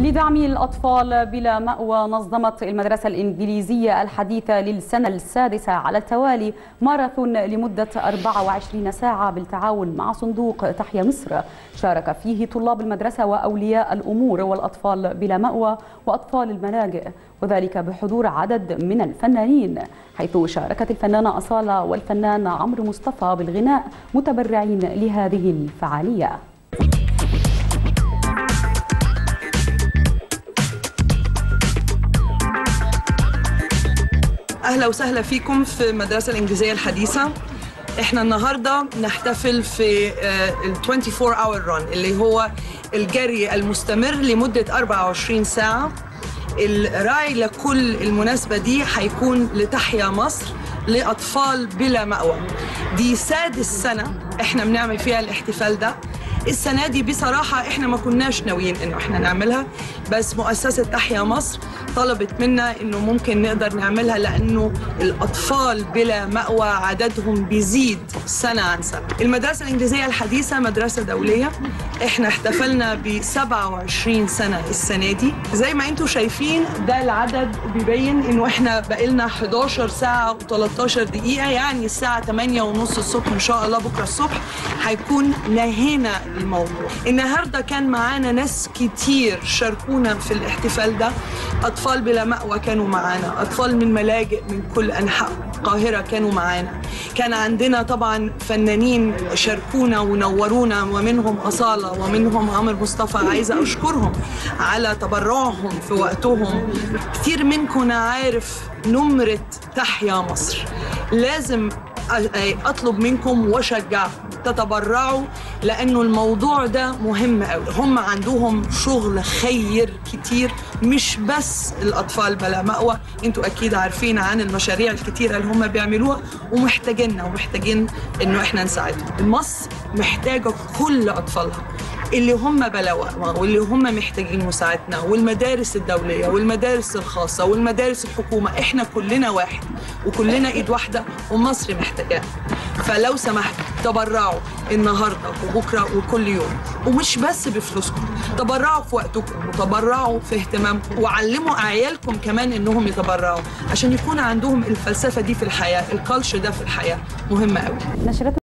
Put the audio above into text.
لدعم الأطفال بلا مأوى نظمت المدرسة الإنجليزية الحديثة للسنة السادسة على التوالي ماراثون لمدة 24 ساعة بالتعاون مع صندوق تحيا مصر شارك فيه طلاب المدرسة وأولياء الأمور والأطفال بلا مأوى وأطفال الملاجئ وذلك بحضور عدد من الفنانين حيث شاركت الفنانة أصالة والفنان عمرو مصطفى بالغناء متبرعين لهذه الفعالية اهلا وسهلا فيكم في المدرسه الانجليزيه الحديثه احنا النهارده نحتفل في ال 24 اور ران اللي هو الجري المستمر لمده 24 ساعه الراعي لكل المناسبه دي هيكون لتحيا مصر لاطفال بلا مأوى دي سادس سنه احنا بنعمل فيها الاحتفال ده السنه دي بصراحه احنا ما كناش ناويين انه احنا نعملها بس مؤسسه تحيا مصر طلبت منا انه ممكن نقدر نعملها لانه الاطفال بلا مأوى عددهم بيزيد سنه عن سنه. المدرسه الانجليزيه الحديثه مدرسه دوليه احنا احتفلنا ب 27 سنه السنه دي زي ما انتم شايفين ده العدد بيبين انه احنا بقالنا 11 ساعه و13 دقيقه يعني الساعه 8 ونص الصبح ان شاء الله بكره الصبح هيكون نهينا الموضوع. النهارده كان معانا ناس كتير شاركونا في الاحتفال ده أطفال بلا مأوى كانوا معانا أطفال من ملاجئ من كل أنحاء القاهرة كانوا معانا كان عندنا طبعا فنانين شاركونا ونورونا ومنهم أصالة ومنهم عمرو مصطفى عايزة أشكرهم على تبرعهم في وقتهم كتير منكم عارف نمرة تحيا مصر لازم اطلب منكم واشجعكم تتبرعوا لانه الموضوع ده مهم قوي هم عندهم شغل خير كتير مش بس الاطفال بلا مأوى انتوا اكيد عارفين عن المشاريع الكتيره اللي هم بيعملوها ومحتاجيننا ومحتاجين انه احنا نساعدهم مصر محتاجه كل اطفالها اللي هم بلاوى واللي هم محتاجين مساعدتنا والمدارس الدولية والمدارس الخاصة والمدارس الحكومة احنا كلنا واحد وكلنا ايد واحدة ومصر محتاجاها فلو سمحت تبرعوا النهاردة وبكرة وكل يوم ومش بس بفلوسكم تبرعوا في وقتكم وتبرعوا في اهتمامكم وعلموا عيالكم كمان انهم يتبرعوا عشان يكون عندهم الفلسفة دي في الحياة الكالتشر ده في الحياة مهمة قوي نشرت